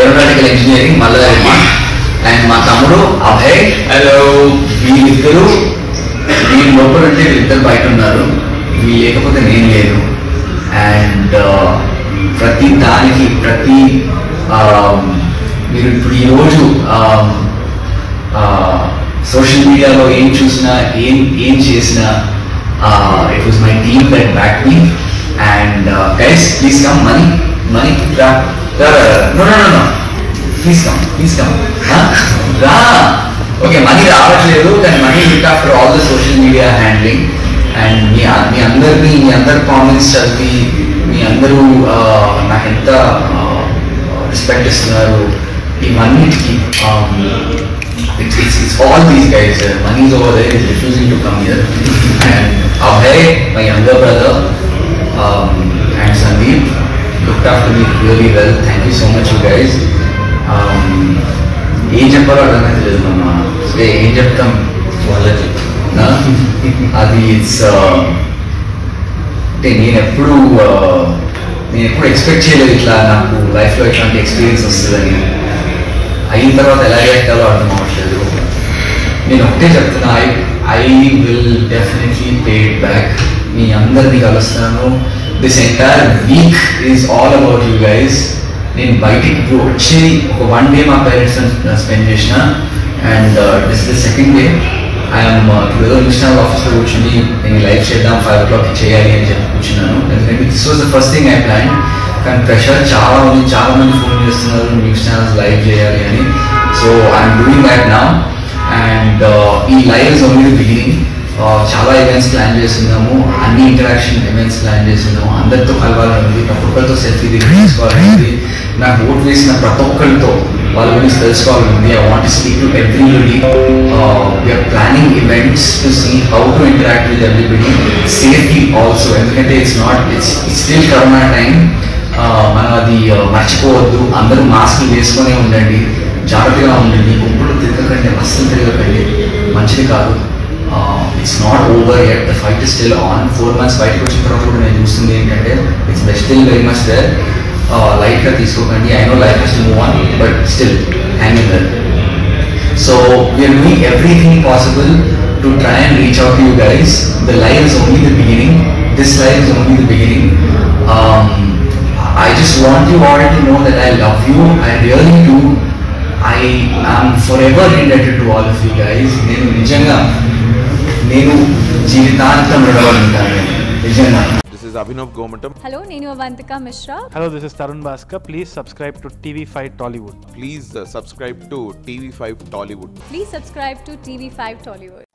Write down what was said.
Aeronautical engineering Malla Reddy and మా తమ్ముడు Abhay hello వీళ్ళిద్దరూ వీళ్ళు లోపల ఉంటే వీళ్ళిద్దరు బయట ఉన్నారు వీళ్ళు లేకపోతే నేను లేదు అండ్ ప్రతి దానికి ప్రతి um, మీరు ఇప్పుడు ఈరోజు సోషల్ మీడియాలో ఏం చూసినా ఏం ఏం చేసినా it was my team that back me and guys please come money money రా రా no no no please come please come రా ఓకే మనీ రావట్లేదు కానీ money look after all the social media handling and మీ మీ అందరినీ మీ అందరి కామెంట్స్ చదివి మీ అందరూ uh, నాకు ఎంత రెస్పెక్ట్ ఇస్తున్నారు ఇవన్నిటికి it's, it's, it's all these guys. Uh, Mani's over there is refusing to come here. And Abhay, my younger brother, um, and Sandeep looked after me really well. Thank you so much, you guys. Um, ఏం చెప్పాలో అర్థం లేదు మమ్మ అసలే ఏం చెప్తాం వాళ్ళకి నా? అది ఇట్స్ అంటే నేను ఎప్పుడు నేను ఎప్పుడు ఎక్స్పెక్ట్ చేయలేదు ఇట్లా నాకు లైఫ్లో ఇట్లాంటి ఎక్స్పీరియన్స్ వస్తుందని అయిన తర్వాత ఎలా చేయాలో అర్థం అవ్వట్లేదు నేను ఒకటే చెప్తున్నా I I will definitely pay it back మీ అందరినీ కలుస్తాను this entire week is all about you guys నేను బయటికి ఇప్పుడు వచ్చి ఒక వన్ డే మా పేరెంట్స్ స్పెండ్ చేసిన and this the second day I'm ఏదో న్యూస్ ఛానల్ ఆఫీస్లో కూర్చుని నేను లైవ్ చేద్దాం ఫైవ్ ఓ క్లాక్కి చేయాలి అని చెప్పి కూర్చున్నాను ఎందుకంటే this was the first thing I plan కానీ ప్రెషర్ చాలా ఉంది చాలా మంది ఫోన్ చేస్తున్నారు న్యూస్ ఛానల్స్ లైవ్ చేయాలి అని సో ఐఎమ్ డూయింగ్ దాట్ నా అండ్ ఈ live is only the beginning చాలా ఈవెంట్స్ ప్లాన్ చేస్తున్నాము అన్ని ఇంటరాక్షన్ ఈవెంట్స్ ప్లాన్ చేస్తున్నాము అందరితో కలవాలని ఉంది ప్రతి ఒక్కరితో సెల్ఫీ తీసుకోవాలని ఉంది నాకు ఓట్ వేసిన ప్రతి ఒక్కరితో వాళ్ళ గురించి తెలుసుకోవాలని ఉంది I want speak to everybody we're planning events to see how to interact with everybody safely also ఎందుకంటే it's not it's still corona time మనం అది uh, మర్చిపోవద్దు అందరూ మాస్కులు వేసుకొనే ఉండండి జాగ్రత్తగా ఉండండి గుంపులు తిరగకండి అస్సలు తిరగకండి మంచిది కాదు it's not over at the fight still on four months బయటకు వచ్చిన తర్వాత కూడా నేను చూస్తుంది ఏంటంటే it's still very much there లైట్గా తీసుకోకండి I know life has to move on but still hang there So we are doing everything possible to try and reach out to you guys. The live is only the beginning. This live is only the beginning. Um, I just want you all to know that I love you. I really do. I am forever indebted to all of you guys. నేను నిజంగా నేను జీవితాంతం రుణపడి ఉంటాను నిజంగా This is Abhinav Gomatam. Hello నేను Avantika Mishra Hello, this is Tarun Bhaskar. Please subscribe to TV5 Tollywood. Please uh, subscribe to TV5 Tollywood. Please subscribe to TV five Tollywood